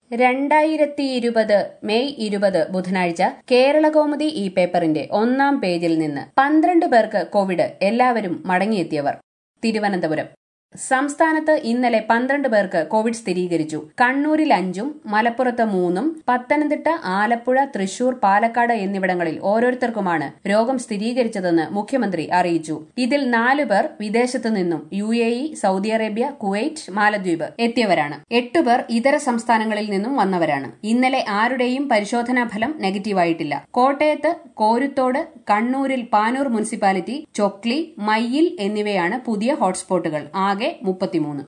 രണ്ടായിരത്തി ഇരുപത് മെയ് ഇരുപത് ബുധനാഴ്ച കേരളകൗമുദി ഈ പേപ്പറിന്റെ ഒന്നാം പേജിൽ നിന്ന് പന്ത്രണ്ട് പേർക്ക് കോവിഡ് എല്ലാവരും മടങ്ങിയെത്തിയവർ തിരുവനന്തപുരം സംസ്ഥാനത്ത് ഇന്നലെ പന്ത്രണ്ട് പേർക്ക് കോവിഡ് സ്ഥിരീകരിച്ചു കണ്ണൂരിൽ അഞ്ചും മലപ്പുറത്ത് മൂന്നും പത്തനംതിട്ട ആലപ്പുഴ തൃശൂർ പാലക്കാട് എന്നിവിടങ്ങളിൽ ഓരോരുത്തർക്കുമാണ് രോഗം സ്ഥിരീകരിച്ചതെന്ന് മുഖ്യമന്ത്രി അറിയിച്ചു ഇതിൽ നാലു പേർ വിദേശത്തു നിന്നും U A E Saudi Arabia Kuwait മാലദ്വീപ് എത്തിയവരാണ് എട്ടുപേർ ഇതര സംസ്ഥാനങ്ങളിൽ നിന്നും വന്നവരാണ് ഇന്നലെ ആരുടെയും പരിശോധനാ ഫലം നെഗറ്റീവായിട്ടില്ല കോട്ടയത്ത് കോരുത്തോട് കണ്ണൂരിൽ പാനൂർ മുനിസിപ്പാലിറ്റി ചൊക്ലി മയ്യിൽ എന്നിവയാണ് പുതിയ ഹോട്ട്സ്പോട്ടുകൾ ആകെ മുപ്പത്തിമൂന്ന്